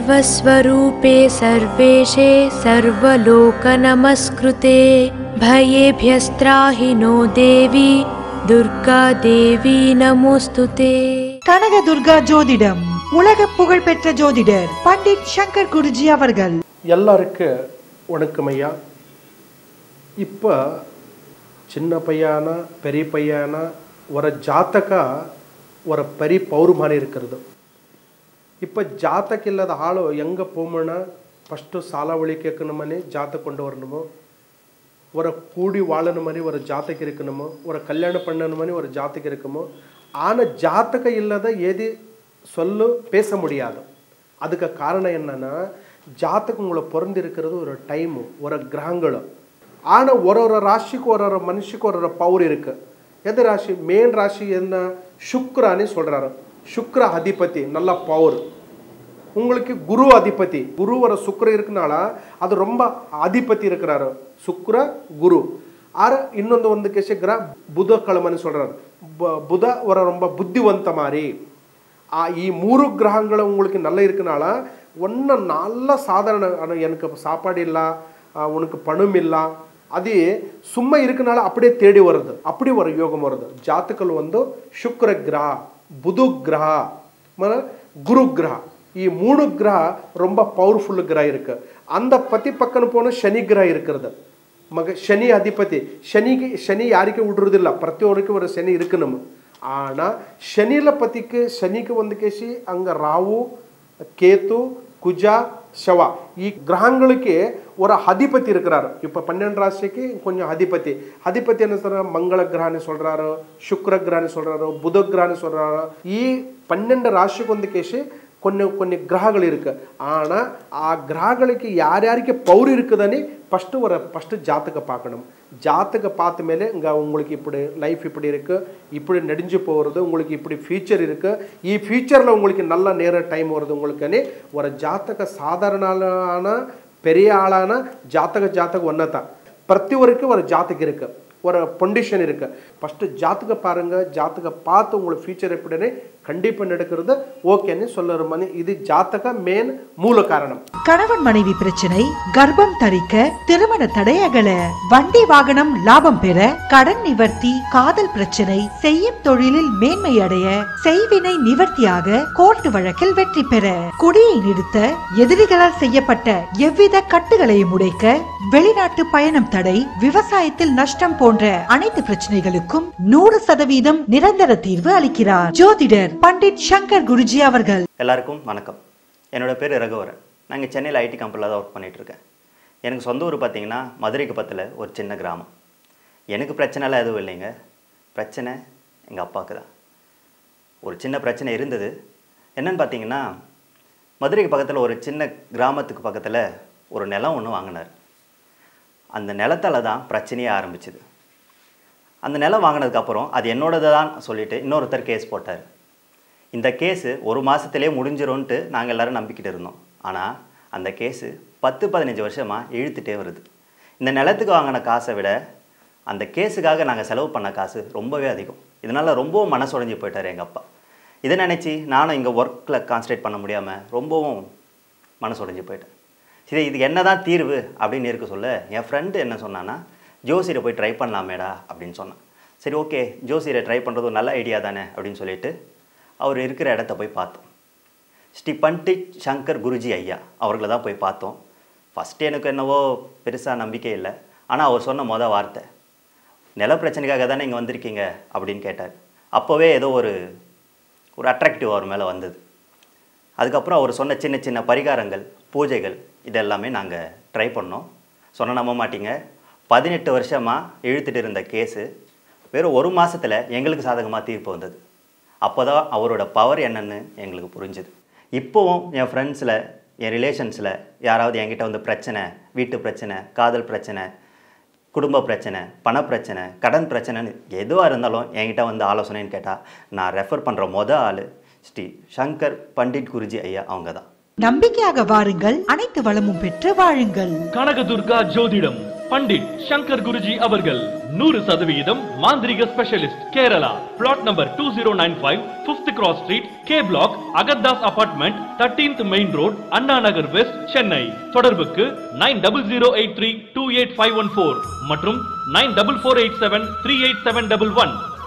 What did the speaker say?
सर्वस्वरूपे सर्वेशे सर्वलोकनमस्कृते भयेभ्यस्त्राहि no देवी दुर्गा देवी नमोऽस्तु ते கனக துர்கா ஜோதிடம் உலக புகழ்பெற்ற ஜோதிடர் பண்டிட் சங்கர் குருஜி அவர்கள் ಎಲ್ಲರಿಗೂ ವಣಕಮಯ್ಯ ಇಪ್ಪ ಚಿನ್ನ ಪಯ್ಯಾನ ಪೆರಿ ಪಯ್ಯಾನ ವರ ಜಾತಕ ವರ ಪರಿ ಪೌರ್ಮಾನಿ இருக்கிறது இப்போ ஜாத்தக இல்லாத ஆள் எங்கே போமோன்னா ஃபஸ்ட்டு சால ஒழிக்கணும் மணி ஜாத்தக் கொண்டு வரணுமோ ஒரு கூடி வாழணும் மாதிரி ஒரு ஜாத்தகம் இருக்கணுமோ ஒரு கல்யாணம் பண்ணணும் மாதிரி ஒரு ஜாத்தகம் இருக்குமோ ஆனால் ஜாத்தகம் இல்லாத ஏதி சொல்லு பேச முடியாது அதுக்கு காரணம் என்னன்னா ஜாத்தகம் உங்களை பிறந்திருக்கிறது ஒரு டைமு ஒரு கிரகங்களும் ஆனால் ஒரு ஒரு ராசிக்கு ஒரு ஒரு மனுஷிக்கு ஒரு ஒரு பவர் இருக்கு எது ராசி மேன் ராசி என்ன சுக்ரான்னு சொல்றாரு சுக்ர அதிபதி நல்ல பவர் உங்களுக்கு குரு அதிபதி குரு வர சுக்கர இருக்குனால அது ரொம்ப அதிபதி இருக்கிறாரு சுக்ர குரு ஆற ಇನ್ನೊಂದು ಒಂದು ಕೇಶ ಗ್ರಹ ಬುಧ ಕಳಮನಿ சொல்றாரு பு- புத ஒரு ரொம்ப புத்திவந்த மாதிரி ஆ, ಈ ಮೂರು கிரகங்கள் உங்களுக்கு நல்லா இருக்கனால ஒன்று நல்ல சாதாரண ஆனா, எனக்கு சாப்பாடு இல்லை ஆ, உனக்கு பணம் இல்லை அது சும்மா இருக்கனால அப்படியே தேடி வருது அப்படி ஒரு யோகம் வருது ஜாತಕలు ಒಂದು ಶುಕ್ರ ಗ್ರಹ ಬುಧ ಗ್ರಹ மன குரு கிரக ಈ மூணு கிரக ரொம்ப பவர்ஃபுல் கிரக இருக்கு அந்த பத்தி பக்கம் போன சனி கிரக இருக்கிறது மக ಶನಿ ಅಧಿಪತಿ ಶನಿಗೆ ಶನಿ ಯಾರಿಗೆ விடுறதில்ல ಪ್ರತಿಯೊಬ್ಬರಿಗೆ ஒரு ಶನಿ இருக்கு நம்ம ஆனால் ಶನಿಲ ಪತಿக்கு ಶನಿಗೆ ಒಂದು ಕೇಸಿ அங்கே ராவு கேத்து குஜா ಶವ ಈ ಗ್ರಹಗಳಿಗೆ ஒரு அதிபதி இருக்கிறாரு இப்போ பன்னெண்டு ராசிக்கு கொஞ்சம் அதிபதி அதிபதி என்ன சொல்றாரு மங்கள கிரகன்னு சொல்றாரு சுக்ர கிரகன்னு சொல்றாரு புத கிரகன்னு சொல்றாரு ಈ பன்னெண்டு ராசிக்கு ಒಂದು ಕೇಸಿ కొన్ని కొన్ని గ్రహాలు இருக்கு ஆனால் ఆ గ్రహాలకి யார்யாருக்கு பௌர் இருக்குதுன்னு ஃபஸ்ட்டு ஒரு ஃபஸ்ட்டு ஜாத்தக பார்க்கணும் ஜாத்தக பார்த்த மேலே இங்கே உங்களுக்கு இப்படி லைஃப் இப்படி இருக்கு இப்படி நடிஞ்சு போகிறது உங்களுக்கு இப்படி ஃபியூச்சர் இருக்கு ಈ ஃபியூச்சரில் உங்களுக்கு நல்ல நேர டைம் வருது உங்களுக்குன்னு ஒரு ஜாத்தக சாதாரண பெரிய ஆளான ஜாத்தக ஜாத்தக ஒன்று தான் பிரதி வரைக்கும் ஒரு ஜாத்தகம் இருக்கு ஒரு பொண்டிஷன் இருக்கு ஃபஸ்ட்டு ஜாத்தக பாருங்க ஜாத்தக பார்த்து உங்களுக்கு ஃபியூச்சர் எப்படின்னு கண்டிப்பாக நடக்கிறது ஓகேன்னு சொல்லுற மாதிரி இது ஜாத்தக மேன் மூல காரணம் கணவன் மனைவி பிரச்சனை கர்ப்பம் தரிக்க திருமண தடை அகல வண்டி வாகனம் லாபம் பெற கடன் நிவர்த்தி காதல் பிரச்சனை செய்யும் தொழிலில் மேன்மை அடைய செய்வினை நிவர்த்தியாக கோர்ட்டு வழக்கில் வெற்றி பெற குடியை நிறுத்த எதிரிகளால் செய்யப்பட்ட எவ்வித கட்டுகளையும் உடைக்க வெளிநாட்டு பயணம் தடை விவசாயத்தில் நஷ்டம் போன்ற அனைத்து பிரச்சனைகளுக்கும் நூறு சதவீதம் நிரந்தர தீர்வு அளிக்கிறார் ஜோதிடர் பண்டிட் சங்கர் குருஜி அவர்கள் எல்லாருக்கும் வணக்கம் என்னோட பேர் ரகுவரன் நான் இங்கே சென்னையில் ஐடி கம்பெனியில் தான் ஒர்க் பண்ணிகிட்ருக்கேன் எனக்கு சொந்த ஊர் பார்த்தீங்கன்னா மதுரைக்கு பக்கத்தில் ஒரு சின்ன கிராமம் எனக்கு பிரச்சனைலாம் எதுவும் இல்லைங்க பிரச்சனை எங்கள் அப்பாவுக்கு தான் ஒரு சின்ன பிரச்சனை இருந்தது என்னன்னு பார்த்தீங்கன்னா மதுரைக்கு பக்கத்தில் ஒரு சின்ன கிராமத்துக்கு பக்கத்தில் ஒரு நிலம் ஒன்று வாங்கினார் அந்த நிலத்தால தான் பிரச்சனையே ஆரம்பிச்சுது அந்த நிலம் வாங்கினதுக்கப்புறம் அது என்னோடது தான் சொல்லிட்டு இன்னொருத்தர் கேஸ் போட்டார் இந்த கேஸு ஒரு மாதத்துலேயே முடிஞ்சிரும்ன்ட்டு நாங்கள் எல்லாரும் நம்பிக்கிட்டு இருந்தோம் ஆனால் அந்த கேஸு பத்து பதினஞ்சு வருஷமாக இழுத்துட்டே வருது இந்த நிலத்துக்கு வாங்கின காசை விட அந்த கேஸுக்காக நாங்கள் செலவு பண்ண காசு ரொம்பவே அதிகம் இதனால் ரொம்பவும் மனசு உடைஞ்சு போயிட்டார் எங்கள் அப்பா இதை நினச்சி நானும் இங்கே ஒர்க்கில் கான்சன்ட்ரேட் பண்ண முடியாமல் ரொம்பவும் மனசு உடைஞ்சு போயிட்டேன் சரி இதுக்கு என்ன தான் தீர்வு அப்படின்னு இருக்க சொல்ல என் ஃப்ரெண்டு என்ன சொன்னான்னா ஜோசியரை போய் ட்ரை பண்ணலாமேடா அப்படின்னு சொன்னான் சரி ஓகே ஜோசியரை ட்ரை பண்ணுறது ஒரு நல்ல ஐடியா தானே அப்படின்னு சொல்லிட்டு அவர் இருக்கிற இடத்த போய் பார்த்தோம் ஸ்ரீ பண்டிட் சங்கர் குருஜி ஐயா அவர்களை தான் போய் பார்த்தோம் ஃபஸ்ட்டு எனக்கு என்னவோ பெருசாக நம்பிக்கை இல்லை ஆனால் அவர் சொன்ன மொதல் வார்த்தை நில பிரச்சனைக்காக தானே இங்கே வந்திருக்கீங்க அப்படின்னு கேட்டார் அப்போவே ஏதோ ஒரு ஒரு அட்ராக்டிவ் அவர் மேலே வந்தது அதுக்கப்புறம் அவர் சொன்ன சின்ன சின்ன பரிகாரங்கள் பூஜைகள் இதெல்லாமே நாங்கள் ட்ரை பண்ணோம் சொன்ன நம்ப மாட்டீங்க பதினெட்டு வருஷமாக இழுத்துட்டு இருந்த கேஸு வெறும் ஒரு மாசத்துல எங்களுக்கு சாதகமாக தீர்ப்பு வந்தது அப்போ தான் அவரோட பவர் என்னன்னு எங்களுக்கு புரிஞ்சுது இப்போவும் என் ஃப்ரெண்ட்ஸில் என் ரிலேஷன்ஸில் யாராவது என்கிட்ட வந்து பிரச்சனை வீட்டு பிரச்சனை காதல் பிரச்சனை குடும்ப பிரச்சனை பணப்பிரச்சனை கடன் பிரச்சனைன்னு எதுவாக இருந்தாலும் என்கிட்ட வந்து ஆலோசனைன்னு கேட்டால் நான் ரெஃபர் பண்ணுற மொத ஆள் ஸ்ரீ சங்கர் பண்டிட் குருஜி ஐயா அவங்க தான் நம்பிக்கையாக வாருங்கள் அனைத்து வளமும் பெற்று வாழுங்கள் கனகதுர்கா ஜோதிடம் பண்டிட் சங்கர் குருஜி அவர்கள் நூறு சதவிகிதம் மாந்திரிக specialist Kerala flat number two zero nine five fifth cross street K block அகர்தாஸ் apartment thirteenth main road Anna Nagar west Chennai தொடர்புக்கு nine double zero eight three two eight five one four மற்றும் nine double four eight seven three eight seven double one